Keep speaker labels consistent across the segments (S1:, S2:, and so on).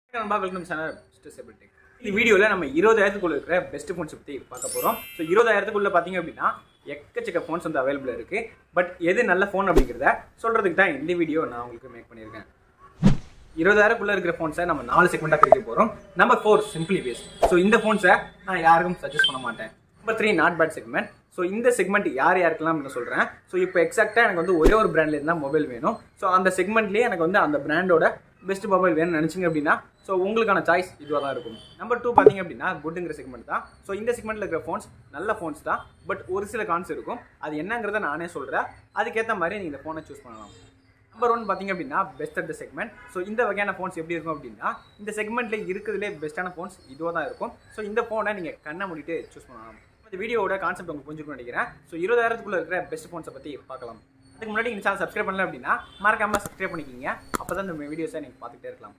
S1: நண்பா welcome channel mister செபிள் tech இந்த வீடியோவில் நம்ம இருபதாயிரத்துக்குள்ள இருக்கிற பெஸ்ட் ஃபோன்ஸ் பற்றி பார்க்க போகிறோம் ஸோ இருபதாயிரத்துக்குள்ள பார்த்தீங்க அப்படின்னா எக்கச்சக்க ஃபோன்ஸ் வந்து அவைலபிள் இருக்குது பட் எது நல்ல ஃபோன் அப்படிங்கிறத சொல்கிறதுக்கு தான் இந்த வீடியோ நான் உங்களுக்கு மேக் பண்ணியிருக்கேன் இருபதாயிரக்குள்ள இருக்கிற ஃபோன்ஸை நம்ம நாலு செக்மெண்ட்டாக பிரிக்க போகிறோம் number four simply paste so இந்த ஃபோன்ஸை நான் யாருக்கும் சஜஸ்ட் பண்ண மாட்டேன் number three not bad segment so இந்த செக்மெண்ட் யார் யாருக்கெல்லாம் நான் சொல்கிறேன் ஸோ இப்போ எக்ஸாக்டாக எனக்கு வந்து ஒரே ஒரு பிராண்ட்ல இருந்தால் மொபைல் வேணும் ஸோ அந்த செக்மெண்ட்லேயே எனக்கு வந்து அந்த பிராண்டோட பெஸ்ட் மொபைல் வேணும்னு நினச்சிங்க அப்படின்னா ஸோ உங்களுக்கான சாய்ஸ் இதுவாக தான் இருக்கும் நம்பர் டூ பார்த்தீங்க அப்படின்னா குட்டுங்கிற செக்மெண்ட் தான் ஸோ இந்த செக்மெண்ட்டில் இருக்கிற ஃபோன்ஸ் நல்ல ஃபோன்ஸ் தான் பட் ஒரு சில கான்ஸ் இருக்கும் அது என்னங்கிறத நானே சொல்கிறேன் அதுக்கேற்ற மாதிரி நீங்கள் இந்த ஃபோனை சூஸ் பண்ணலாம் நம்பர் ஒன் பார்த்தீங்க அப்படின்னா best at the segment so இந்த வகையான ஃபோன்ஸ் எப்படி இருக்கும் அப்படின்னா இந்த செக்மெண்ட்ல இருக்கிறதுலே பெஸ்ட்டான ஃபோன்ஸ் இதுவாக தான் இருக்கும் ஸோ இந்த ஃபோனை நீங்கள் கண்ணை மூடிட்டு சூஸ் பண்ணலாம் இந்த வீடியோவோட கான்செப்ட் உங்களுக்கு புரிஞ்சுக்கணும்னு நினைக்கிறேன் ஸோ இருபதாயிரத்துக்குள்ள இருக்கிற பெஸ்ட் ஃபோன்ஸை பற்றி பார்க்கலாம் அதுக்கு முன்னாடி இந்த சேனல் சப்ஸ்கிரைப் பண்ணல அப்படின்னா மறக்காம சப்ஸ்கிரைப் பண்ணிக்கிங்க அப்போ தான் இந்த வீடியோஸை நீங்கள் பார்த்துக்கிட்டே இருக்கலாம்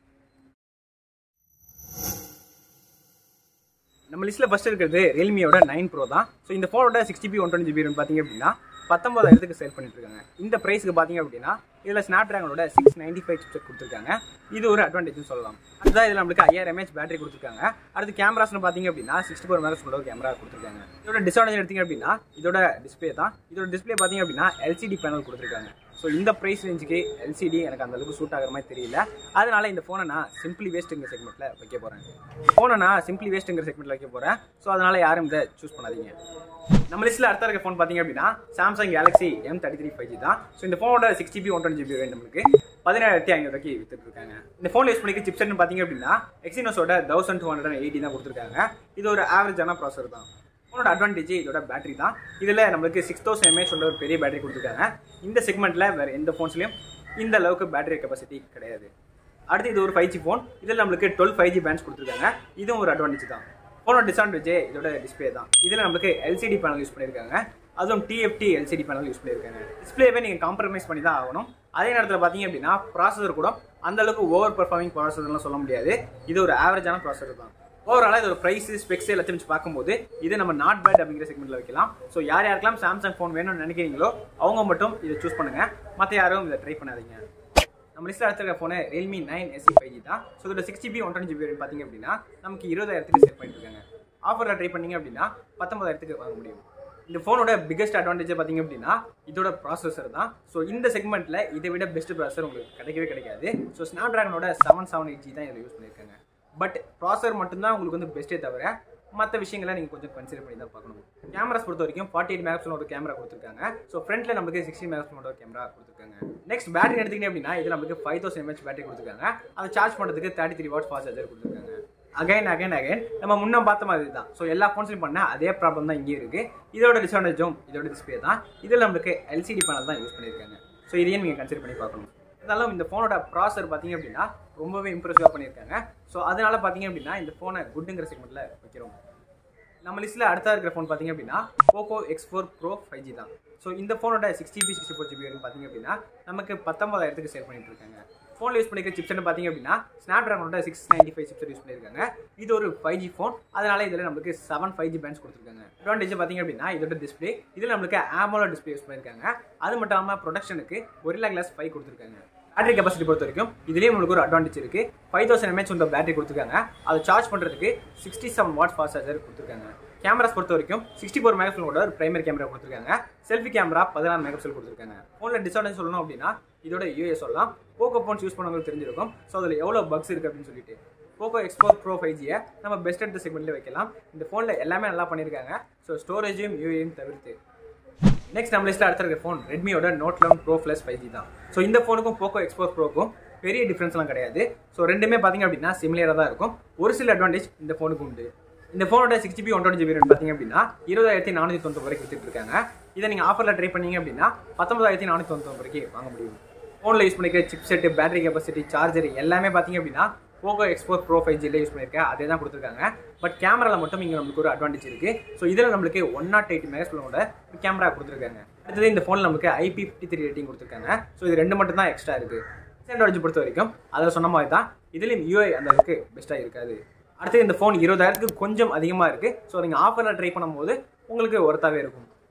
S1: நம்ம லிஸ்ட்டில் ஃபஸ்ட் இருக்கிறது ரியல்மியோட நைன் ப்ரோ தான் ஸோ இந்த ஃபோனோட six GB one twenty GB பார்த்தீங்க அப்படின்னா பத்தொன்பதாயிரத்துக்கு சேல் பண்ணிட்டு இருக்காங்க இந்த ப்ரைஸ்க்கு பார்த்தீங்க அப்படின்னா இதில் ஸ்னாப் ட்ராகனோட சிக்ஸ் நைன்டி ஃபைவ் சிப்செட் கொடுத்துருக்காங்க இது ஒரு அட்வான்டேஜ்னு சொல்லலாம் அதுதான் இதில் நம்மளுக்கு ஐயாயிரம் எம்ஏஹெச் பேட்டரி கொடுத்துருக்காங்க அடுத்து கேமராஸ்னு பார்த்தீங்க அப்படின்னா சிக்ஸ்டி ஃபோர் மெகா ஒரு கேமரா கொடுத்துருக்காங்க இதோட டிஸ்அட்வான்டேஜ் எடுத்தீங்க அப்படின்னா இதோட டிஸ்பிளே தான் இதோட டிஸ்பிளே பார்த்தீங்க அப்படின்னா எல்சிடி பேனல் கொடுத்துருக்காங்க ஸோ இந்த ப்ரைஸ் ரேஞ்சுக்கு எல்சிடி எனக்கு அந்த அளவுக்கு சூட் ஆகிற மாதிரி தெரியல அதனால இந்த ஃபோனை நான் சிம்பிளி வேஸ்ட்டுங்கிற செக்மெண்ட்டில் வைக்க போகிறேன் ஃபோனை நான் சிம்பிளி வேஸ்ட்டுங்கிற செக்மெண்ட்டில் வைக்க போகிறேன் ஸோ அதனால யாரும் இதை சூஸ் பண்ணாதீங்க நம்ம லிஸ்ட்டில் அடுத்த இருக்க ஃபோன் பார்த்தீங்க அப்படின்னா Samsung Galaxy M thirty three five G தான் ஸோ இந்த ஃபோனோட six GB one twenty GB வேணும் நம்மளுக்கு பதினேழாயிரத்தி ஐநூறுக்கு வித்துட்டு இருக்காங்க இந்த ஃபோன் யூஸ் பண்ணிக்க சிப்செட்னு பார்த்தீங்க அப்படின்னா எக்ஸினோஸோட தௌசண்ட் டூ ஹண்ட்ரட் எயிட்டி தான் கொடுத்துருக்காங்க இது ஒரு ஆவரேஜான ப்ராசர் தான் ஃபோனோட அட்வான்டேஜ் இதோட பேட்டரி தான் இதில் நம்மளுக்கு சிக்ஸ் தௌசண்ட் எம்ஏஹெச் உள்ள ஒரு பெரிய பேட்டரி கொடுத்துருக்காங்க இந்த செக்மெண்ட்டில் வேறு எந்த ஃபோன்ஸ்லையும் இந்த அளவுக்கு பேட்டரி கெப்பாசிட்டி கிடையாது அடுத்து இது ஒரு ஃபைவ் ஜி ஃபோன் இதில் நம்மளுக்கு டுவெல் ஃபைவ் ஜி பேண்ட்ஸ் கொடுத்துருக்காங்க இதுவும் ஒரு அட்வான்டேஜ் தான் ஃபோனோட டிஸ்அட்வான்டேஜ் இதோட டிஸ்பிளே தான் இதில் நம்மளுக்கு எல்சிடி பேனல் யூஸ் பண்ணியிருக்காங்க அதுவும் டிஎஃப்டி எல்சிடி பேனல் யூஸ் பண்ணியிருக்காங்க டிஸ்பிளேவே நீங்கள் காம்ப்ரமைஸ் பண்ணி தான் ஆகணும் அதே நேரத்தில் பார்த்தீங்க அப்படின்னா ப்ராசஸர் கூட அந்த அளவுக்கு ஓவர் பர்ஃபார்மிங் ப்ராசஸர்லாம் சொல்ல முடியாது இது ஒரு ஆவரேஜான ப்ராசஸர் தான் ஓவராலாக இது ஒரு ப்ரைஸ் ஸ்பெக்ஸ் எல்லாத்தையும் வச்சு பார்க்கும்போது இது நம்ம நாட் பேட் அப்படிங்கிற செக்மெண்ட்டில் வைக்கலாம் ஸோ யார் யாருக்கெல்லாம் சாம்சங் ஃபோன் வேணும்னு நினைக்கிறீங்களோ அவங்க மட்டும் இதை சூஸ் பண்ணுங்க மற்ற யாரும் இதை ட்ரை பண்ணாதீங்க நம்ம லிஸ்ட்டில் அடுத்த phone Realme nine SC five G தான் ஸோ இதோட six GB one twenty GB பார்த்தீங்க அப்படின்னா நமக்கு இருபதாயிரத்துக்கு சேல் பண்ணிட்டு இருக்காங்க ஆஃபரில் ட்ரை பண்ணீங்க அப்படின்னா பத்தொன்பதாயிரத்துக்கு வாங்க முடியும் இந்த ஃபோனோட பிகஸ்ட் அட்வான்டேஜ் பார்த்தீங்க அப்படின்னா இதோட ப்ராசஸர் தான் ஸோ இந்த செக்மெண்ட்டில் இதை விட பெஸ்ட் ப்ராசஸர் உங்களுக்கு கிடைக்கவே கிடைக்காது ஸோ ஸ்னாப் ட்ராகனோட செவன் செவன் எயிட் ஜி தான் இதில் யூஸ் பண்ணியிருக்காங்க பட் ப்ராசஸர் மட்டும்தான் உங்களுக்கு வந்து பெஸ்ட்டே தவிர மற்ற விஷயங்களை நீங்கள் கொஞ்சம் கன்சிடர் பண்ணி தான் பார்க்கணும் கேமராஸ் பொறுத்த வரைக்கும் ஃபார்ட்டி எயிட் மெகா ஒரு கேமரா கொடுத்துருக்காங்க ஸோ ஃப்ரண்ட்ல நமக்கு சிக்ஸ்டி மெகா ஒரு கேமரா கொடுத்துருக்காங்க நெக்ஸ்ட் பேட்டரி எடுத்துக்கிட்டே அப்படின்னா இதில் நமக்கு ஃபைவ் தௌசண்ட் எம்ஹெச் பேட்டரி கொடுத்துருக்காங்க அதை சார்ஜ் பண்ணுறதுக்கு thirty three watt fast charger கொடுத்துருக்காங்க அகைன் அகைன் அகைன் நம்ம முன்ன பார்த்த மாதிரி தான் ஸோ எல்லா ஃபோன்ஸ்லையும் பண்ண அதே ப்ராப்ளம் தான் இங்கேயும் இருக்குது இதோட டிஸ்அட்வான்டேஜும் இதோட டிஸ்பிளே தான் இதில் நம்மளுக்கு எல்சிடி பேனல் தான் யூஸ் பண்ணியிருக்காங்க ஸோ இதையும் நீங்கள் கன்சிடர் பண்ணி பார்க்கணும் இருந்தாலும் இந்த ஃபோனோட ப்ராசர் பார்த்தீங்க அப்படின்னா ரொம்பவே இம்ப்ரெசிவாக பண்ணியிருக்காங்க ஸோ அதனால பார்த்தீங்க அப்படின்னா இந்த ஃபோனை குட்டுங்கிற செக்மெண்ட்டில் வைக்கிறோம் நம்ம லிஸ்ட்டில் அடுத்தா இருக்கிற ஃபோன் பார்த்தீங்க அப்படின்னா Poco X four pro five G தான் ஸோ இந்த ஃபோனோட six GB sixty four GB பார்த்தீங்க அப்படின்னா நமக்கு பத்தொன்பதாயிரத்துக்கு சேல் பண்ணிட்டு இருக்காங்க ஃபோனில் யூஸ் பண்ணிக்கிற சிப்ஸ்னு பார்த்தீங்க அப்படின்னா ஸ்னாப் ட்ராகனோட six ninety five chipset use பண்ணியிருக்காங்க இது ஒரு ஃபைவ் ஜி ஃபோன் அதனால இதில் நமக்கு செவன் ஃபைவ் ஜி பேண்ட்ஸ் கொடுத்துருக்காங்க அட்வான்டேஜ் பார்த்தீங்க அப்படின்னா இதோட டிஸ்பிளே இதில் நம்மளுக்கு ஆமோலோ டிஸ்பிளே யூஸ் பண்ணியிருக்காங்க அது மட்டும் இல்லாமல் ப்ரொடக்ஷனுக்கு ஒரிலா கிளாஸ் ஃபைவ் கொடுத்துருக்காங்க பேட்டரி கெப்பாசிட்டி பொறுத்த வரைக்கும் இதுலேயும் உங்களுக்கு ஒரு அட்வான்டேஜ் இருக்கு ஃபைவ் தௌசண்ட் எம்ஏஹெச் உள்ள பேட்டரி கொடுத்துருக்காங்க அதை சார்ஜ் பண்ணுறதுக்கு sixty seven watt fast charger கொடுத்துருக்காங்க கேமராஸ் பொறுத்த வரைக்கும் சிக்ஸ்டி ஃபோர் மெகா ஒரு பிரைமரி கேமரா கொடுத்துருக்காங்க செல்ஃபி கேமரா பதினாறு மெகா கொடுத்துருக்காங்க ஃபோனில் டிஸ்அட்வான்டேஜ் சொல்லணும் அப்படின்னா இதோட யூஏ சொல்லலாம் போக்கோ ஃபோன்ஸ் யூஸ் பண்ணவங்களுக்கு தெரிஞ்சிருக்கும் ஸோ அதில் எவ்வளோ பக்ஸ் இருக்குது அப்படின்னு சொல்லிட்டு போக்கோ எக்ஸ்போர் ப்ரோ ஃபைவ் ஜியை நம்ம பெஸ்ட் எடுத்த செக்மெண்ட்டில் வைக்கலாம் இந்த ஃபோனில் எல்லாமே நல்லா பண்ணியிருக்காங்க ஸோ ஸ்டோரேஜையும் யூஏயும் தவிர்த்து நெக்ஸ்ட் நம்ம லிஸ்ட்டில் அடுத்த இருக்க ஃபோன் ரெட்மியோட note eleven pro plus five G தான் ஸோ இந்த ஃபோனுக்கும் போக்கோ எக்ஸ்போர் ப்ரோக்கும் பெரிய டிஃப்ரென்ஸ்லாம் கிடையாது ஸோ ரெண்டுமே பார்த்தீங்க அப்படின்னா சிமிலியராக தான் இருக்கும் ஒரு சில அட்வான்டேஜ் இந்த ஃபோனுக்கு உண்டு இந்த ஃபோனோட six GB one twenty GB பார்த்தீங்க அப்படின்னா இருபதாயிரத்தி நானூற்றி தொண்ணூறு வரைக்கும் வித்துட்டு இருக்காங்க இதை நீங்கள் ஆஃபரில் ட்ரை பண்ணீங்க அப்படின்னா பத்தொன்பதாயிரத்தி நானூற்றி தொண்ணூறு வரைக்கும் வாங்க முடியும் ஃபோனில் யூஸ் பண்ணிக்கிற chip set battery capacity charger எல்லாமே பார்த்தீங்க அப்படின்னா போகோ எக்ஸ்போர் ப்ரோ ஃபைவ் ஜியில் யூஸ் பண்ணியிருக்கேன் அதே தான் கொடுத்துருக்காங்க பட் கேமராவில் மட்டும் இங்கே நம்மளுக்கு ஒரு அட்வான்டேஜ் இருக்குது ஸோ இதில் நம்மளுக்கு ஒன் நாட் எயிட் மெகாஸ்பிளோட கேமரா கொடுத்துருக்காங்க அடுத்தது இந்த ஃபோனில் நமக்கு ஐபி ஃபிஃப்டி த்ரீ ரேட்டிங் கொடுத்துருக்காங்க ஸோ இது ரெண்டு மட்டும் தான் எக்ஸ்ட்ரா இருக்குது ஸ்டாண்டர்ட் பொறுத்த வரைக்கும் அதை சொன்ன மாதிரி தான் இதுலேயும் யூஐ அந்த அளவுக்கு பெஸ்ட்டாக இருக்காது அடுத்து இந்த ஃபோன் இருபதாயிரத்துக்கு கொஞ்சம் அதிகமாக இருக்குது ஸோ நீங்கள் ஆஃபரில் ட்ரை பண்ணும்போது உங்களுக்கு ஒர்த்தாகவே இருக்கும்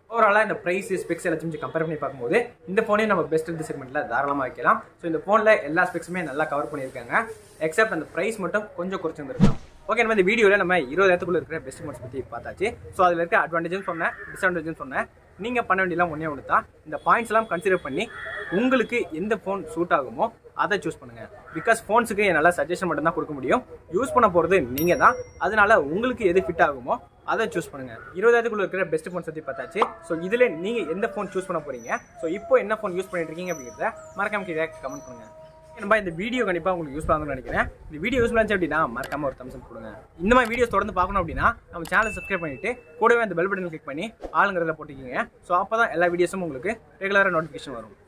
S1: ஓவராலாக இந்த ப்ரைஸ் ஸ்பெக்ஸ் எல்லாத்தையும் கம்பேர் பண்ணி பார்க்கும்போது இந்த ஃபோனே நம்ம பெஸ்ட் இந்த செக்மெண்ட்டில் தாராளமாக வைக்கலாம் ஸோ இந்த ஃபோனில் எல்லா ஸ்பெக்ஸுமே நல்லா கவர் பண்ணியிருக்காங்க எக்ஸப்ட் அந்த ப்ரைஸ் மட்டும் கொஞ்சம் குறைச்சிருந்துருக்கலாம் ஓகே நம்ம இந்த வீடியோவில் நம்ம இருபதாயிரத்துக்குள்ள இருக்கிற பெஸ்ட் ஃபோன்ஸ் பற்றி பார்த்தாச்சு ஸோ அதில் இருக்க அட்வான்டேஜும் சொன்னேன் டிஸ்அட்வான்டேஜும் சொன்னேன் நீங்கள் பண்ண வேண்டியலாம் ஒன்றே ஒன்று தான் இந்த பாயிண்ட்ஸ் எல்லாம் கன்சிடர் பண்ணி உங்களுக்கு எந்த ஃபோன் சூட் ஆகுமோ அதை சூஸ் பண்ணுங்க பிகாஸ் ஃபோன்ஸுக்கு என்னால் சஜஷன் மட்டும் தான் கொடுக்க முடியும் யூஸ் பண்ண போகிறது நீங்கள் தான் அதனால உங்களுக்கு எது ஃபிட் ஆகுமோ அதை சூஸ் பண்ணுங்க இருபதாயிரத்துக்குள்ள இருக்கிற பெஸ்ட் ஃபோன்ஸ் பற்றி பார்த்தாச்சு ஸோ இதில் நீங்கள் எந்த ஃபோன் சூஸ் பண்ண போறீங்க ஸோ இப்போ என்ன ஃபோன் யூஸ் பண்ணிட்டு இருக்கீங்க அப்படிங்கிறத மறக்காம கீழே கமெண்ட் பண்ணுங்க நம்ம இந்த வீடியோ கண்டிப்பாக உங்களுக்கு யூஸ் ஆகும்னு நினைக்கிறேன் இந்த வீடியோ யூஸ் பண்ணாச்சு அப்படின்னா மறக்காம ஒரு தம்ஸ் கொடுங்க இந்த மாதிரி வீடியோஸ் தொடர்ந்து பார்க்கணும் அப்படின்னா நம்ம சேனலை சப்ஸ்கிரைப் பண்ணிட்டு கூடவே அந்த பெல் பட்டன் கிளிக் பண்ணி ஆளுங்கிறத போட்டுக்கிங்க ஸோ அப்போ தான் எல்லா வீடியோஸும் உங்களுக்கு ரெகுலராக நோட்டிஃபிகேஷன் வரும்